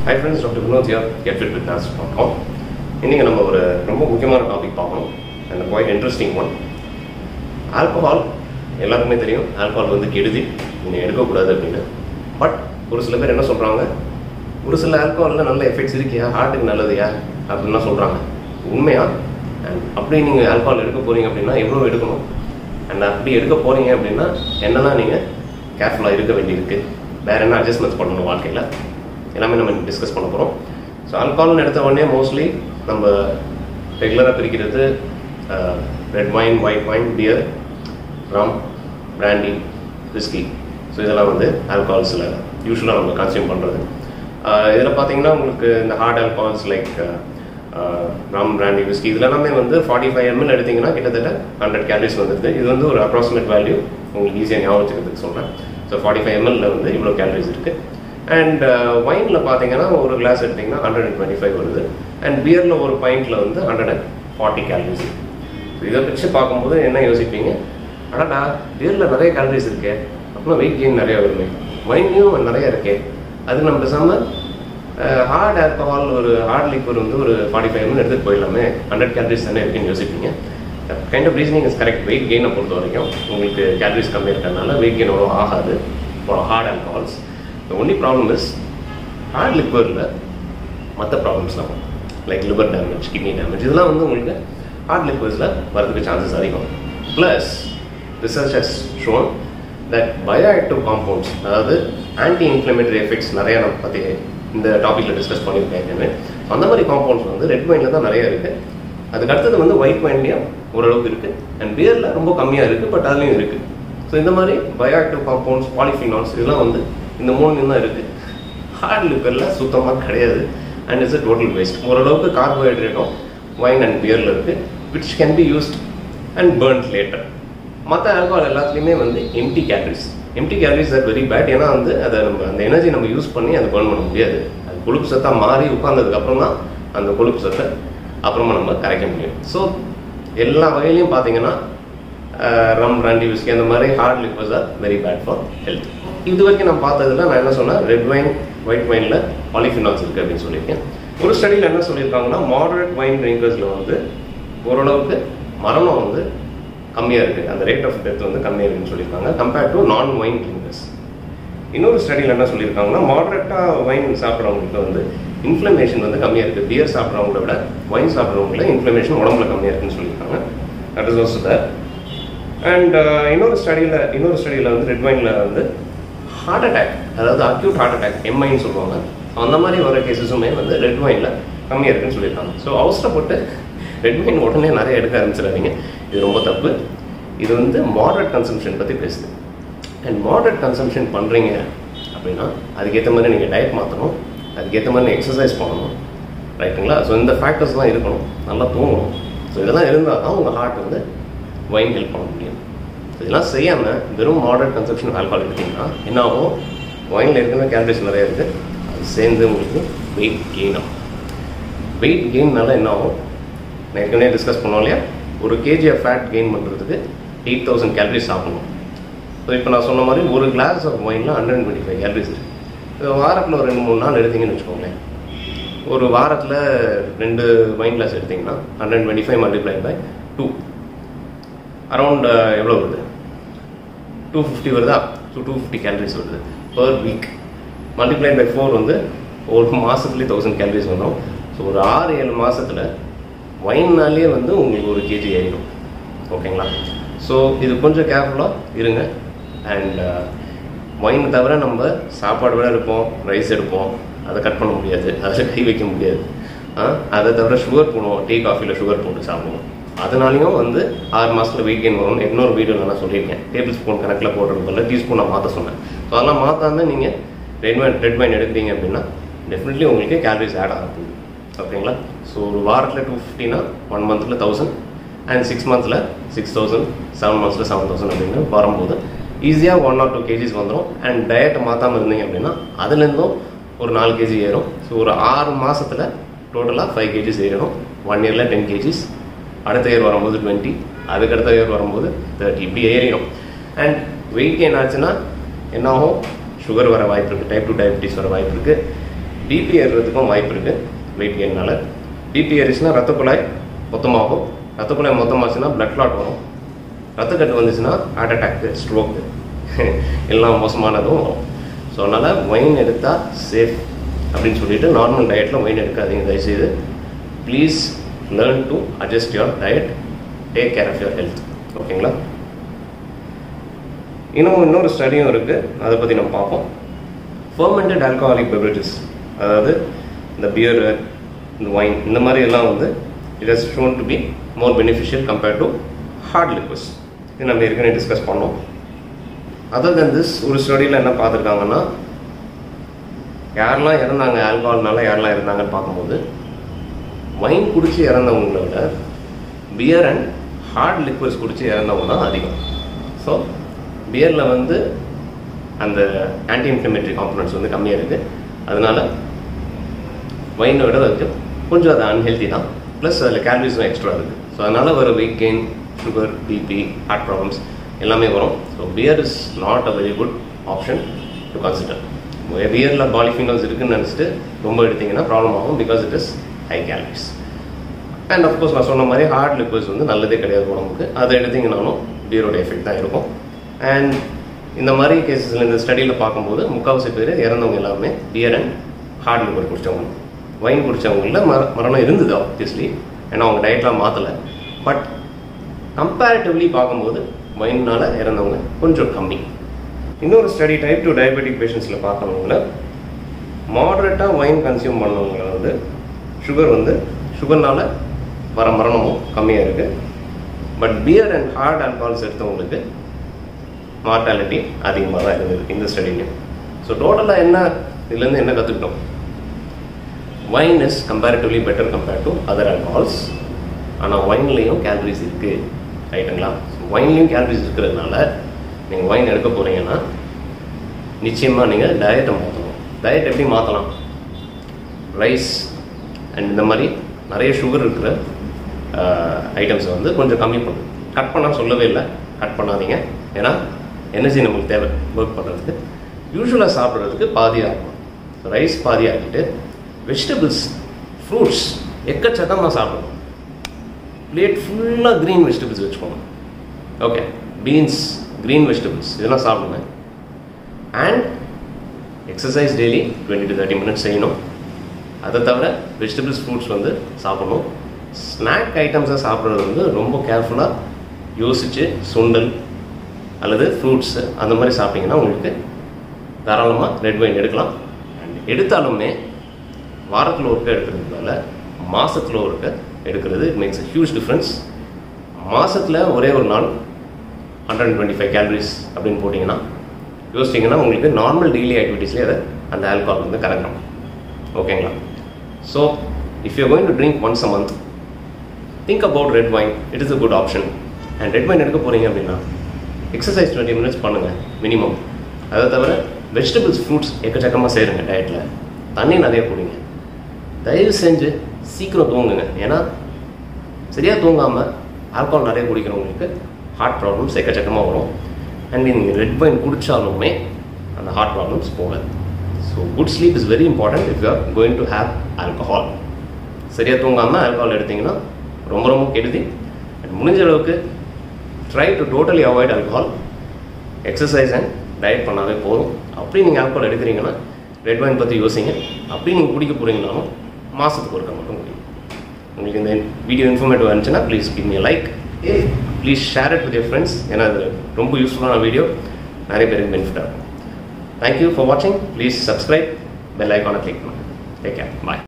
high friends doctor Vinod யா get fit with Naz dot com இன்றைக்கி நம்ம ஒரு ரொம்ப முக்கியமான டாபிக் பார்க்கணும் and quite interesting one alcohol எல்லாருக்குமே தெரியும் ஆல்கஹால் வந்து கெடுதி நீங்கள் எடுக்கக்கூடாது அப்படின்னு பட் ஒரு சில பேர் என்ன சொல்கிறாங்க ஒரு சில ஆல்கஹாலில் நல்ல எஃபெக்ட்ஸ் இருக்கியா ஹார்ட்டுக்கு நல்லதுயா அப்படின்லாம் சொல்கிறாங்க உண்மையா அண்ட் அப்படி நீங்கள் ஆல்கஹால் எடுக்க போகிறீங்க அப்படின்னா எவ்வளோ எடுக்கணும் அண்ட் அப்படி எடுக்க போகிறீங்க அப்படின்னா என்னெல்லாம் நீங்கள் கேர்ஃபுல்லாக இருக்க வேண்டியிருக்கு வேறு என்ன அட்ஜஸ்ட்மெண்ட்ஸ் பண்ணணும் வாழ்க்கையில் எல்லாமே நம்ம டிஸ்கஸ் பண்ண போகிறோம் ஸோ ஆல்கஹால்னு எடுத்த உடனே மோஸ்ட்லி நம்ம ரெகுலராக பிரிக்கிறது red wine white wine beer rum brandy whisky so இதெல்லாம் வந்து ஆல்கஹால்ஸில் யூஸ்வலாக நம்ம கன்சியூம் பண்ணுறது இதில் பார்த்தீங்கன்னா உங்களுக்கு இந்த hard alcohols like rum brandy whisky இதில் எல்லாமே வந்து ஃபார்ட்டி ஃபைவ் எம்எல் எடுத்திங்கன்னா கிட்டத்தட்ட ஹண்ட்ரட் கேலரிஸ் வந்துருது இது வந்து ஒரு அப்ராக்சிமேட் வேல்யூ உங்களுக்கு ஈஸியாக ஞாபகம் வச்சுக்கிறதுக்கு சொல்கிறேன் ஸோ ஃபார்ட்டி ஃபைவ் எம்எல்ல வந்து இவ்வளோ கேலரிஸ் இருக்குது அண்ட் ஒயினில் பார்த்தீங்கன்னா ஒரு கிளாஸ் எடுத்திங்கன்னா ஹண்ட்ரட் அண்ட் டுவெண்ட்டி ஃபைவ் வருது அண்ட் பியரில் ஒரு பாயிண்டில் வந்து ஹண்ட்ரட் அண்ட் ஃபார்ட்டி கேலரிஸ் இதை வச்சு பார்க்கும்போது என்ன யோசிப்பீங்க அடடா பியரில் நிறைய கேலரிஸ் இருக்கே அப்புறம் வெயிட் கெயின் நிறைய வருமே வைன்லையும் நிறைய இருக்கே அது நம்ம பேசாமல் ஹார்ட் ஆல்கஹால் ஒரு ஹார்ட் லிக்வர் வந்து ஒரு ஃபார்ட்டி ஃபைவ் மினிட் எடுத்துகிட்டு போயிடலாமே ஹண்ட்ரட் கேலரிஸ் தானே இருக்குன்னு யோசிப்பீங்க kind of reasoning is correct weight கெயினை பொறுத்த வரைக்கும் உங்களுக்கு கேலரிஸ் கம்மியாக இருக்கிறதுனால வெயிட் கெயின் அவ்வளோ ஆகாது for hard alcohols the only problem is hard லிக்வரில் மற்ற ப்ராப்ளம்ஸ்லாம் like liver damage kidney damage இதெல்லாம் வந்து உங்களுக்கு ஹார்ட் லிக்வர்ஸில் வரதுக்கு சான்சஸ் அதிகம் plus research has shown that bioactive compounds அதாவது ஆன்டி இன்ஃப்ளமேட்டரி எஃபெக்ட்ஸ் நிறைய நம்ம பற்றி இந்த டாப்பிக்கில் டிஸ்கஸ் பண்ணியிருக்கேன் ஏற்கனவே அந்த மாதிரி காம்பவுண்ட்ஸ் வந்து ரெட் வைனில் தான் நிறைய இருக்குது அதுக்கு அடுத்தது வந்து ஒயிட் வைன்லேயும் ஓரளவுக்கு இருக்குது அண்ட் பியரில் ரொம்ப கம்மியாக இருக்குது பட் அதுலேயும் இருக்குது ஸோ இந்த மாதிரி பயோஆக்டிவ் காம்பவுண்ட்ஸ் பாலிஃபினால்ஸ் இதெல்லாம் வந்து இந்த மூணு தான் இருக்குது ஹார்ட் லிக்கரில் சுத்தமாக கிடையாது and it's a total waste ஓரளவுக்கு கார்போஹைட்ரேட்டும் வைன் அண்ட் பியரில் இருக்குது which can be used and burnt later மற்ற ஆல்கஹால் எல்லாத்துலேயுமே வந்து empty calories empty calories are very bad ஏன்னா வந்து அதை நம்ம அந்த எனர்ஜி நம்ம யூஸ் பண்ணி அதை பேர்ன் பண்ண முடியாது அது கொழுப்பு சத்தாக மாறி உட்கார்ந்ததுக்கு அப்புறம் தான் அந்த கொழுப்பு சத்தை அப்புறமா நம்ம கரைக்க முடியும் ஸோ எல்லா வகையிலையும் பார்த்தீங்கன்னா ரம் ராண்டி விஸ்கி அந்த மாதிரி hard liquors are very bad for health இது வரைக்கும் நான் பார்த்ததுல நான் என்ன சொன்னேன் ரெட் வைன் ஒயிட் வைனில் பாலிஃபினால்ஸ் இருக்குது அப்படின்னு சொல்லியிருக்கேன் ஒரு ஸ்டடியில் என்ன சொல்லியிருக்காங்கன்னா மாடரேட் வைன் ட்ரிங்கர்ஸில் வந்து ஓரளவுக்கு மரணம் வந்து கம்மியாக இருக்குது அந்த ரேட் ஆஃப் டெத் வந்து கம்மியாக இருக்குன்னு சொல்லியிருக்காங்க compared to non wine drinkers இன்னொரு ஸ்டடியில் என்ன சொல்லியிருக்காங்கன்னா மாடரேட்டாக வைன் சாப்பிட்றவங்களுக்கு வந்து இன்ஃப்ளமேஷன் வந்து கம்மியாக இருக்குது பியர் சாப்பிட்றவங்கள விட ஒயின் சாப்பிட்றவங்கள இன்ஃப்ளமேஷன் உடம்புல கம்மியாக இருக்குன்னு சொல்லியிருக்காங்க that is also that and இன்னொரு ஸ்டடியில் இன்னொரு ஸ்டடியில் வந்து ரெட் வைனில் வந்து ஹார்ட் அட்டாக் அதாவது அக்யூட் ஹார்ட் அட்டாக் எம்ஐன்னு சொல்லுவாங்க அந்த மாதிரி வர கேசஸுமே வந்து ரெட் வைனில் கம்மியாக இருக்குன்னு சொல்லியிருக்காங்க ஸோ அவசரப்பட்டு ரெட் வைன் உடனே நிறைய எடுக்க ஆரம்பிச்சிடாதீங்க இது ரொம்ப தப்பு இது வந்து மாடரேட் கன்சம்ஷன் பற்றி பேசுது அண்ட் மாடரேட் கன்சம்ஷன் பண்ணுறீங்க அப்படின்னா அதுக்கேற்ற மாதிரி நீங்கள் டயட் மாற்றணும் அதுக்கேற்ற மாதிரி எக்ஸசைஸ் பண்ணணும் ரைட்டுங்களா ஸோ இந்த ஃபேக்டர்ஸ்லாம் இருக்கணும் நல்லா தூங்கணும் ஸோ இதெல்லாம் இருந்தால் தான் உங்கள் ஹார்ட் வந்து வைன் ஹெல்ப் பண்ண முடியும் இதெல்லாம் செய்யாமல் வெறும் மாடரேட் கன்சப்ஷன் ஆல்கஹால் எடுத்தீங்கன்னா என்ன ஆகும் ஒயினில் ஏற்கனவே கேலரிஸ் நிறைய இருக்குது அது சேர்ந்து உங்களுக்கு வெயிட் கெயின் ஆகும் வெயிட் கெயின்னால என்ன ஆகும் நான் ஏற்கனவே டிஸ்கஸ் பண்ணோம் இல்லையா ஒரு கேஜி ஆஃப் ஃபேட் கெயின் பண்ணுறதுக்கு எயிட் தௌசண்ட் கேலரிஸ் சாப்பிடணும் ஸோ இப்போ நான் சொன்ன மாதிரி ஒரு கிளாஸ் ஆஃப் ஒயினில் ஹண்ட்ரட் டுவெண்ட்டி ஃபைவ் கேலரிஸ் இருக்குது இது வாரத்தில் ஒரு ரெண்டு மூணு நாள் எடுத்தீங்கன்னு வச்சுக்கோங்களேன் ஒரு வாரத்தில் ரெண்டு வைன் கிளாஸ் எடுத்திங்கன்னா hundred twenty five multiply by two around எவ்வளோ வருது டூ ஃபிஃப்டி வருதா ஸோ டூ ஃபிஃப்டி கேலரிஸ் வருது per week multiply by four வந்து ஒரு மாதத்துலேயே தௌசண்ட் கேலரிஸ் வரும் ஸோ ஒரு ஆறு ஏழு மாதத்தில் ஒயின்னாலே வந்து உங்களுக்கு ஒரு கேஜி ஏறிடும் ஓகேங்களா ஸோ இது கொஞ்சம் கேர்ஃபுல்லாக இருங்க அண்ட் ஒயின் தவிர நம்ம சாப்பாடு விட எடுப்போம் ரைஸ் எடுப்போம் அதை கட் பண்ண முடியாது அதில் கை வைக்க முடியாது அதை தவிர சுகர் போடுவோம் டீ காஃபியில் சுகர் போட்டு சாப்பிடுவோம் அதனாலையும் வந்து ஆறு மாதத்தில் வெயிட் கெயின் வரும் இன்னொரு வீடியோவில் நான் சொல்லியிருக்கேன் டேபிள் ஸ்பூன் கணக்கில் போடுறது போல டீஸ்பூன் நான் மாற்ற சொன்னேன் ஸோ அதெல்லாம் மாற்றாம நீங்கள் ரெட் வைன் ரெட் வைன் எடுக்கிறீங்க அப்படின்னா டெஃபினெட்லி உங்களுக்கு கேலரிஸ் ஆட் ஆகுது ஓகேங்களா ஸோ ஒரு வாரத்தில் டூ ஃபிஃப்டினா ஒன் மந்த்தில் தௌசண்ட் அண்ட் சிக்ஸ் மந்த்தில் சிக்ஸ் தௌசண்ட் செவன் மந்த்ஸில் செவன் தௌசண்ட் அப்படின்னு வரும்போது ஈஸியாக ஒன் ஆர் டூ கேஜிஸ் வந்துடும் அண்ட் டயட்டை மாற்றாமல் இருந்தீங்க அப்படின்னா அதுலேருந்தும் ஒரு நாலு கேஜி ஏறும் ஸோ ஒரு ஆறு மாதத்தில் டோட்டலாக ஃபைவ் கேஜிஸ் ஏறணும் ஒன் இயரில் டென் கேஜிஸ் அடுத்த இயர் வரும்போது டுவெண்ட்டி அதுக்கு அடுத்த இயர் வரும்போது தேர்ட்டி இப்படி ஏறிடும் அண்ட் வெயிட் கெயின் ஆச்சுன்னா என்ன ஆகும் சுகர் வர வாய்ப்பு இருக்குது டைப் டூ டயபிட்டிஸ் வர வாய்ப்பு இருக்குது பிபி ஏறுறதுக்கும் வாய்ப்பு இருக்குது வெயிட் கெயின்னால பிபி ஏறிச்சுன்னா ரத்த குழாய் மொத்தமாகும் ரத்த குழாய் மொத்தமாச்சுன்னா பிளட் கிளாட் வரும் ரத்தக்கட்டு வந்துச்சுன்னா ஹார்ட் அட்டாக்கு ஸ்ட்ரோக்கு எல்லாம் மோசமானதும் வரும் ஸோ அதனால் ஒயின் எடுத்தால் சேஃப் அப்படின்னு சொல்லிட்டு நார்மல் டயட்டில் ஒயின் எடுக்காதீங்க தயவுசெய்து please learn to adjust your diet take care of your health ஓகேங்களா இன்னும் இன்னொரு ஸ்டடியும் இருக்குது அதை பற்றி நம்ம பார்ப்போம் ஃபர்மெண்டட் ஆல்கஹாலிக் பெவரேஜஸ் அதாவது இந்த பியர் இந்த ஒயின் இந்த மாதிரி எல்லாம் வந்து it has shown to be more beneficial compared to hard liquids இது நம்ம ஏற்கனவே டிஸ்கஸ் பண்ணோம் அதர் தென் திஸ் ஒரு ஸ்டடியில் என்ன பார்த்துருக்காங்கன்னா யாரெல்லாம் இறந்தாங்க ஆல்கஹால்னால யாரெல்லாம் இறந்தாங்கன்னு பார்க்கும்போது வைன் குடிச்சு இறந்தவங்கள விட பியர் அண்ட் ஹார்ட் லிக்விட்ஸ் குடிச்சு இறந்தவங்க தான் அதிகம் ஸோ பியரில் வந்து அந்த ஆன்டி இன்ஃப்ளமேட்டரி காம்பனன்ட்ஸ் வந்து கம்மியாக இருக்குது அதனால வைனை விட அதுக்கு கொஞ்சம் அது அன்ஹெல்தி தான் ப்ளஸ் அதில் கேலரிஸும் எக்ஸ்ட்ரா இருக்குது ஸோ அதனால் வர weight gain sugar BP heart problems எல்லாமே வரும் so beer is not a very good option to consider பியரில் பாலிஃபினால்ஸ் இருக்குன்னு நினச்சிட்டு ரொம்ப எடுத்தீங்கன்னா ப்ராப்ளம் ஆகும் because it is high calories and of course நான் சொன்ன மாதிரி ஹார்ட் லிக்விட்ஸ் வந்து நல்லதே கிடையாது உடம்புக்கு அதை எடுத்தீங்கனாலும் பியரோட எஃபெக்ட் தான் இருக்கும் அண்ட் இந்த மாதிரி கேசஸில் இந்த ஸ்டடியில் பார்க்கும்போது முக்கால்வாசி பேர் இறந்தவங்க எல்லாமே பியர் அண்ட் ஹார்ட் லிக்விட் குடித்தவங்க வைன் குடித்தவங்களில் மர மரணம் இருந்தது ஆப்வியஸ்லி ஏன்னா அவங்க டயட்லாம் மாற்றலை பட் கம்பேரிட்டிவ்லி பார்க்கும்போது வைனால் இறந்தவங்க கொஞ்சம் கம்மி இன்னொரு ஸ்டடி டைப் டூ டயபெட்டிக் பேஷண்ட்ஸில் பார்க்கறவங்கள மாடரேட்டாக வைன் கன்சியூம் பண்ணவங்கள வந்து சுகர் வந்து சுகர்னால வர மரணமும் கம்மியாக இருக்குது but beer and hard alcohols எடுத்தவங்களுக்கு மார்டாலிட்டி அதிகமாக தான் இருந்தது இந்த ஸ்டடிலையும் ஸோ டோட்டலாக என்ன இதுலேருந்து என்ன கற்றுக்கிட்டோம் wine is comparatively better compared to other alcohols ஆனால் ஒயின்லேயும் கேலரிஸ் இருக்குது ரைட்டுங்களா ஒயின்லேயும் கேலரிஸ் இருக்கிறதுனால நீங்கள் ஒயின் எடுக்க போகிறீங்கன்னா நிச்சயமாக நீங்கள் டயட்டை மாற்றணும் டயட் எப்படி மாற்றலாம் ரைஸ் அண்ட் இந்த மாதிரி நிறைய சுகர் இருக்கிற ஐட்டம்ஸை வந்து கொஞ்சம் கம்மி பண்ணும் கட் பண்ணால் சொல்லவே இல்லை கட் பண்ணாதீங்க ஏன்னா எனர்ஜி நமக்கு தேவை ஒர்க் பண்ணுறதுக்கு யூஸ்வலாக சாப்பிட்றதுக்கு பாதி ஆகும் ரைஸ் பாதி ஆக்கிட்டு வெஜிடபிள்ஸ் ஃப்ரூட்ஸ் எக்கச்சக்கமாக சாப்பிடணும் பிளேட் ஃபுல்லாக க்ரீன் வெஜிடபிள்ஸ் வச்சுக்கோங்க ஓகே பீன்ஸ் க்ரீன் வெஜிடபிள்ஸ் இதெல்லாம் சாப்பிடுங்க and exercise daily twenty to thirty minutes செய்யணும் அதை தவிர வெஜிடபிள்ஸ் ஃப்ரூட்ஸ் வந்து சாப்பிடணும் ஸ்நாக் ஐட்டம்ஸை சாப்பிட்றது வந்து ரொம்ப கேர்ஃபுல்லாக யோசித்து சுண்டல் அல்லது ஃப்ரூட்ஸு அந்த மாதிரி சாப்பிட்டீங்கன்னா உங்களுக்கு தாராளமாக ரெட் வைன் எடுக்கலாம் அண்ட் எடுத்தாலுமே வாரத்தில் ஒருக்க எடுக்கிறதுனால மாதத்தில் ஒருக்க எடுக்கிறது it makes a huge difference மாதத்தில் ஒரே ஒரு நாள் ஹண்ட்ரட் டுவெண்ட்டி ஃபைவ் கேலரிஸ் அப்படின்னு போட்டிங்கன்னா யோசிச்சிங்கன்னா உங்களுக்கு நார்மல் டெய்லி ஆக்டிவிட்டீஸ்லேயே அதை அந்த ஆல்கஹால் வந்து கலக்கிறோம் ஓகேங்களா so if you going to drink once a month think about red wine it is a good option and red wine எடுக்க போகிறீங்க அப்படின்னா எக்ஸசைஸ் டுவெண்ட்டி மினிட்ஸ் பண்ணுங்கள் மினிமம் அதை தவிர வெஜிடபிள்ஸ் ஃப்ரூட்ஸ் எக்கச்சக்கமாக சேருங்க டயட்டில் தண்ணி நிறைய குடிங்க தயவு செஞ்சு சீக்கிரம் தூங்குங்க ஏன்னா சரியாக தூங்காமல் ஆல்கஹால் நிறைய குடிக்கிறவங்களுக்கு ஹார்ட் ப்ராப்ளம்ஸ் எக்கச்சக்கமாக வரும் அண்ட் நீங்கள் ரெட் வைன் குடித்தாலுமே அந்த ஹார்ட் ப்ராப்ளம்ஸ் போகாது so good sleep is very important if you are going to have alcohol சரியாக தூங்காமல் ஆல்கஹால் எடுத்தீங்கன்னா ரொம்ப ரொம்ப கெடுதி அண்ட் முடிஞ்ச அளவுக்கு try to totally avoid alcohol exercise and diet பண்ணாவே போதும் அப்படி நீங்கள் ஆல்கஹால் எடுக்கிறீங்கன்னா ரெட் வைன் பற்றி யோசிங்க அப்படி நீங்கள் குடிக்க போகிறீங்கனாலும் மாதத்துக்கு ஒருக்க மட்டும் குடிங்க உங்களுக்கு இந்த வீடியோ இன்ஃபர்மேட்டிவ் இருந்துச்சுன்னா please give me like please share it with your friends ஏன்னா அது ரொம்ப யூஸ்ஃபுல்லான வீடியோ நிறைய பேருக்கு பெனிஃபிட்டாக இருக்கும் தேங்க்யூ ஃபார் வாட்சிங் ப்ளீஸ் சப்ஸ்கிரைப் பெல் ஐக்கானை கிளிக் பண்ணுங்கள் டேக் கேர் பாய்